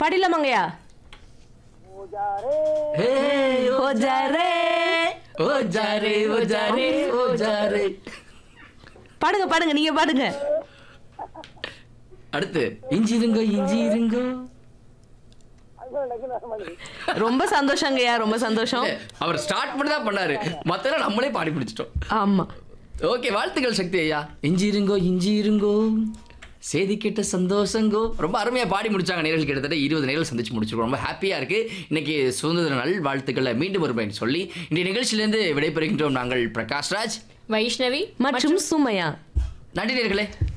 பாடிடலாமாங்கய்யா ஹே ஓ ஜரே ஓ ஜாரே ஓ ஜாரே ஓ ஜாரே பாடுங்க பாடுங்க நீங்க பாடுங்க அடுத்து இஞ்சி இருங்கோ இஞ்சி இருங்கோ ரொம்ப சந்தோஷங்கய்யா ரொம்ப சந்தோஷம் அவர் ஸ்டார்ட் பண்ணி தான் பண்ணாரு மத்தெல்லாம் நம்மளே பாடி பிடிச்சிட்டோம் ஆமா ஓகே வாழ்த்துக்கள் சக்தி ஐயா இஞ்சி இருங்கோ இஞ்சி இருங்கோ செய்தி கேட்ட சந்தோஷங்கோ ரொம்ப அருமையா பாடி முடிச்சாங்க நேரில் கிட்டத்தட்ட இருபது நேரில் சந்திச்சு முடிச்சிருக்கோம் ரொம்ப ஹாப்பியா இருக்கு இன்னைக்கு சுதந்திர நாள் வாழ்த்துக்களை மீண்டும் ஒரு பயன் சொல்லி இன்றைய நிகழ்ச்சியிலிருந்து விடைபெறுகின்றோம் நாங்கள் பிரகாஷ் ராஜ் வைஷ்ணவி மற்றும் சுமையா நன்றி நேர்களே